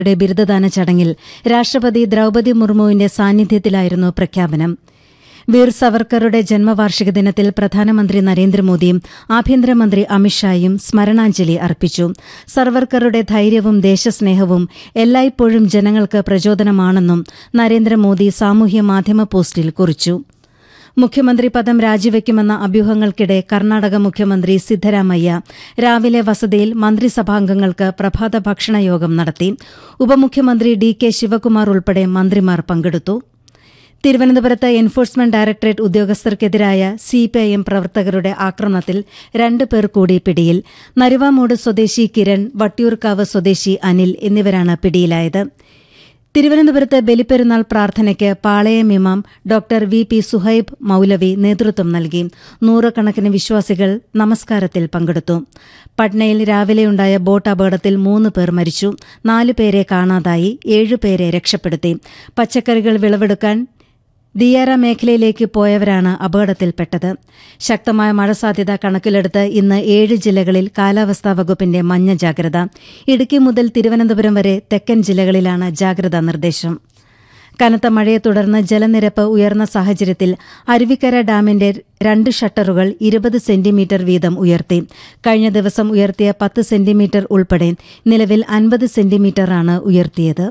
യുടെ ബിരുദദാന ചടങ്ങിൽ രാഷ്ട്രപതി ദ്രൌപതി മുർമുവിന്റെ സാന്നിധ്യത്തിലായിരുന്നു പ്രഖ്യാപനം വീർ സവർക്കറുടെ ജന്മവാർഷിക ദിനത്തിൽ പ്രധാനമന്ത്രി നരേന്ദ്രമോദിയും ആഭ്യന്തരമന്ത്രി അമിത്ഷായും സ്മരണാഞ്ജലി അർപ്പിച്ചു സർവർക്കറുടെ ധൈര്യവും ദേശസ്നേഹവും എല്ലായ്പ്പോഴും ജനങ്ങൾക്ക് പ്രചോദനമാണെന്നും നരേന്ദ്രമോദി സാമൂഹ്യ മാധ്യമ പോസ്റ്റിൽ കുറിച്ചു മുഖ്യമന്ത്രി പദം രാജിവെക്കുമെന്ന അഭ്യൂഹങ്ങൾക്കിടെ കർണാടക മുഖ്യമന്ത്രി സിദ്ധരാമയ്യ രാവിലെ വസതിയിൽ മന്ത്രിസഭാംഗങ്ങൾക്ക് പ്രഭാത ഭക്ഷണ യോഗം നടത്തി ഉപമുഖ്യമന്ത്രി ഡി കെ ശിവകുമാർ ഉൾപ്പെടെ മന്ത്രിമാർ പങ്കെടുത്തു തിരുവനന്തപുരത്ത് എൻഫോഴ്സ്മെന്റ് ഡയറക്ടറേറ്റ് ഉദ്യോഗസ്ഥർക്കെതിരായ സിപിഐഎം പ്രവർത്തകരുടെ ആക്രമണത്തിൽ രണ്ട് പേർ കൂടി പിടിയിൽ നരുവാമൂട് സ്വദേശി കിരൺ വട്ടിയൂർക്കാവ് സ്വദേശി അനിൽ എന്നിവരാണ് പിടിയിലായത് തിരുവനന്തപുരത്ത് ബലിപ്പെരുന്നാൾ പ്രാർത്ഥനയ്ക്ക് പാളയം ഇമാം ഡോക്ടർ വി പി സുഹൈബ് മൌലവി നേതൃത്വം നൽകി നൂറുകണക്കിന് വിശ്വാസികൾ നമസ്കാരത്തിൽ പങ്കെടുത്തു പട്നയിൽ രാവിലെയുണ്ടായ ബോട്ട് അപകടത്തിൽ മൂന്ന് പേർ മരിച്ചു നാലു പേരെ കാണാതായി ഏഴുപേരെ രക്ഷപ്പെടുത്തി പച്ചക്കറികൾ വിളവെടുക്കാൻ ദിയാര മേഖലയിലേക്ക് പോയവരാണ് അപകടത്തിൽപ്പെട്ടത് ശക്തമായ മഴ സാധ്യത കണക്കിലെടുത്ത് ഇന്ന് ഏഴ് ജില്ലകളിൽ കാലാവസ്ഥാ വകുപ്പിന്റെ മഞ്ഞ ജാഗ്രത ഇടുക്കി മുതൽ തിരുവനന്തപുരം വരെ തെക്കൻ ജില്ലകളിലാണ് ജാഗ്രതാ നിർദ്ദേശം കനത്ത മഴയെ തുടർന്ന് ജലനിരപ്പ് ഉയർന്ന സാഹചര്യത്തിൽ അരുവിക്കര ഡാമിന്റെ രണ്ട് ഷട്ടറുകൾ ഇരുപത് സെന്റിമീറ്റർ വീതം ഉയർത്തി കഴിഞ്ഞ ദിവസം ഉയർത്തിയ പത്ത് സെന്റിമീറ്റർ ഉൾപ്പെടെ നിലവിൽ അൻപത് സെന്റിമീറ്ററാണ് ഉയർത്തിയത്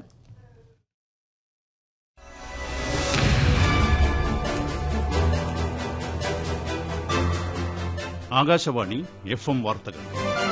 ആകാശവാണി എഫ് എം വാർത്തകൾ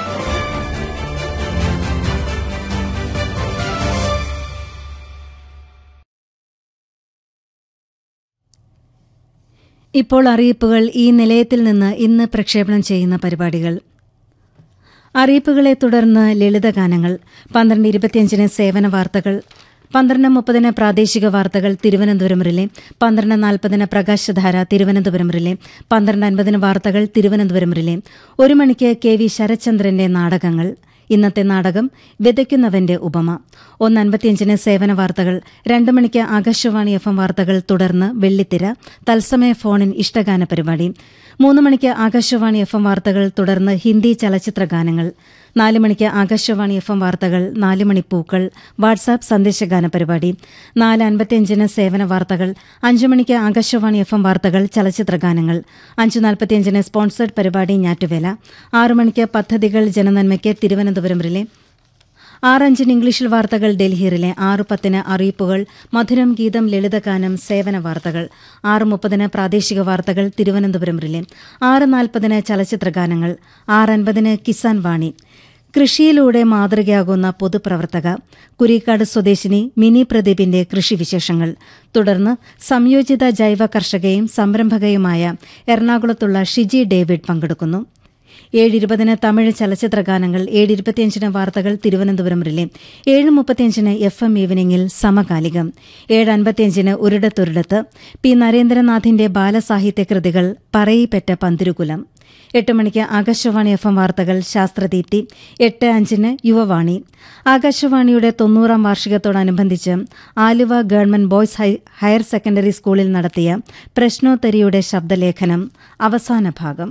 ഇപ്പോൾ അറിയിപ്പുകൾ ഈ നിലയത്തിൽ നിന്ന് ഇന്ന് പ്രക്ഷേപണം ചെയ്യുന്ന പരിപാടികൾ അറിയിപ്പുകളെ തുടർന്ന് ലളിതഗാനങ്ങൾ പന്ത്രണ്ട് ഇരുപത്തിയഞ്ചിന് സേവന വാർത്തകൾ പന്ത്രണ്ട് മുപ്പതിന് പ്രാദേശിക വാർത്തകൾ തിരുവനന്തപുരം റിലെ പന്ത്രണ്ട് നാൽപ്പതിന് പ്രകാശധാര തിരുവനന്തപുരം റിലെ പന്ത്രണ്ട് അൻപതിന് വാർത്തകൾ തിരുവനന്തപുരം റിലെ ഒരു മണിക്ക് കെ വി ശരത്ചന്ദ്രന്റെ നാടകങ്ങൾ ഇന്നത്തെ നാടകം വിതയ്ക്കുന്നവന്റെ ഉപമ ഒന്ന് അൻപത്തിയഞ്ചിന് സേവന വാർത്തകൾ രണ്ട് മണിക്ക് ആകാശവാണി എഫ് എം വാർത്തകൾ തുടർന്ന് വെള്ളിത്തിര തത്സമയ ഫോണിൻ ഇഷ്ടഗാന പരിപാടി മൂന്ന് മണിക്ക് ആകാശവാണി എഫ് എം വാർത്തകൾ തുടർന്ന് ഹിന്ദി ചലച്ചിത്ര ഗാനങ്ങൾ നാല് മണിക്ക് ആകാശവാണി എഫ് എം വാർത്തകൾ നാല് മണി പൂക്കൾ വാട്സാപ്പ് സന്ദേശഗാന പരിപാടി നാല് അൻപത്തിയഞ്ചിന് സേവന വാർത്തകൾ അഞ്ചു മണിക്ക് ആകാശവാണി എഫ് എം വാർത്തകൾ ചലച്ചിത്ര ഗാനങ്ങൾ അഞ്ച് നാൽപ്പത്തിയഞ്ചിന് സ്പോൺസേഡ് പരിപാടി ഞാറ്റുവേല ആറു മണിക്ക് പദ്ധതികൾ ജനനന്മയ്ക്ക് തിരുവനന്തപുരം റിലേ ആറഞ്ചിന് ഇംഗ്ലീഷിൽ വാർത്തകൾ ഡൽഹിയിലെ ആറ് പത്തിന് അറിയിപ്പുകൾ മധുരം ഗീതം ലളിതഗാനം സേവന വാർത്തകൾ ആറ് മുപ്പതിന് പ്രാദേശിക വാർത്തകൾ തിരുവനന്തപുരം റിലേ ആറ് നാൽപ്പതിന് ചലച്ചിത്ര ഗാനങ്ങൾ ആറ് അൻപതിന് കിസാൻ വാണി കൃഷിയിലൂടെ മാതൃകയാകുന്ന പൊതുപ്രവർത്തക കുരിക്കാട് സ്വദേശിനി മിനി പ്രദീപിന്റെ കൃഷിവിശേഷങ്ങൾ തുടർന്ന് സംയോജിത ജൈവ കർഷകയും സംരംഭകയുമായ എറണാകുളത്തുള്ള ഷിജി ഡേവിഡ് പങ്കെടുക്കുന്നു ഏഴ് ഇരുപതിന് തമിഴ് ചലച്ചിത്ര ഗാനങ്ങൾ ഏഴ് ഇരുപത്തിയഞ്ചിന് വാർത്തകൾ തിരുവനന്തപുരം റിലേ ഏഴ് മുപ്പത്തിയഞ്ചിന് എഫ് എം ഈവനിംഗിൽ സമകാലികം ഏഴ് അൻപത്തിയഞ്ചിന് ഒരിടത്തൊരിടത്ത് പി നരേന്ദ്രനാഥിന്റെ ബാലസാഹിത്യ കൃതികൾ പറയിപ്പെറ്റ പന്തിരുകുലം എട്ട് മണിക്ക് ആകാശവാണി എഫ് എം വാർത്തകൾ ശാസ്ത്രദീപ്തി എട്ട് അഞ്ചിന് യുവവാണി ആകാശവാണിയുടെ തൊണ്ണൂറാം വാർഷികത്തോടനുബന്ധിച്ച് Aluva government boys higher secondary സ്കൂളിൽ നടത്തിയ പ്രശ്നോത്തരിയുടെ ശബ്ദലേഖനം അവസാന ഭാഗം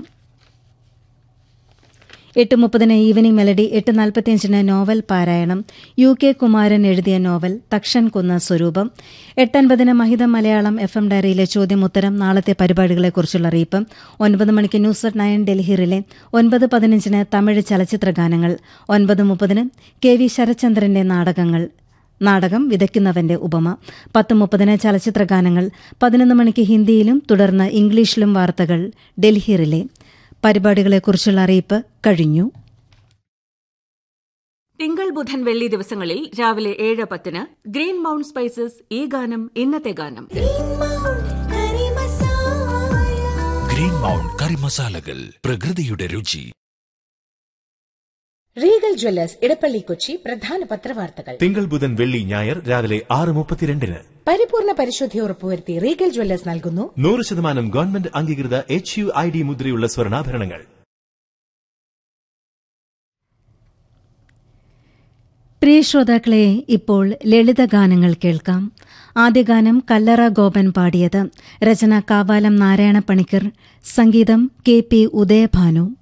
എട്ട് മുപ്പതിന് ഈവനിംഗ് മെലഡി എട്ട് നാൽപ്പത്തിയഞ്ചിന് നോവൽ പാരായണം യു കെ കുമാരൻ എഴുതിയ നോവൽ തക്ഷൻ കുന്ന സ്വരൂപം എട്ടൻപതിന് മഹിത മലയാളം എഫ് എം ഡയറിയിലെ ചോദ്യം ഉത്തരം നാളത്തെ പരിപാടികളെക്കുറിച്ചുള്ള അറിയിപ്പ് ഒൻപത് മണിക്ക് ന്യൂസ് അറ്റ് നയൻ ഡൽഹിയിലെ ഒൻപത് പതിനഞ്ചിന് തമിഴ് ചലച്ചിത്ര ഗാനങ്ങൾ ഒൻപത് മുപ്പതിന് കെ വി ശരചന്ദ്രന്റെ നാടകങ്ങൾ നാടകം വിതയ്ക്കുന്നവന്റെ ഉപമ പത്ത് മുപ്പതിന് ചലച്ചിത്ര ഗാനങ്ങൾ പതിനൊന്ന് മണിക്ക് ഹിന്ദിയിലും തുടർന്ന് ഇംഗ്ലീഷിലും വാർത്തകൾ ഡൽഹിയിലെ പരിപാടികളെക്കുറിച്ചുള്ള അറിയിപ്പ് കഴിഞ്ഞു തിങ്കൾ ബുധൻ വെള്ളി ദിവസങ്ങളിൽ രാവിലെ ഏഴ് പത്തിന് ഗ്രീൻ മൗണ്ട് സ്പൈസസ് ഈ ഗാനം ഇന്നത്തെ ഗാനം ഗ്രീൻ മൗണ്ട് കറി മസാലകൾ പ്രകൃതിയുടെ രുചി റീഗൽ ജ്വല്ലേഴ്സ് ഇടപ്പള്ളി കൊച്ചി പ്രധാന പത്രവാർത്തകൾ തിങ്കൾ ബുധൻ വെള്ളി ഞായർ രാവിലെ ആറ് മുപ്പത്തിരണ്ടിന് പരിപൂർണ പരിശുദ്ധി ഉറപ്പുവരുത്തി റീഗൽ ജ്വല്ലേഴ്സ് നൽകുന്നു നൂറ് ശതമാനം ഗവൺമെന്റ് അംഗീകൃത എച്ച് യു ഐ ഡി മുദ്രയുള്ള സ്വർണ്ണാഭരണങ്ങൾ പ്രിയ ശ്രോതാക്കളെ ഇപ്പോൾ ലളിതഗാനങ്ങൾ കേൾക്കാം ആദ്യ ഗാനം കല്ലറ ഗോപൻ പാടിയത് രചന കാവാലം നാരായണ പണിക്കർ സംഗീതം കെ പി ഉദയഭാനു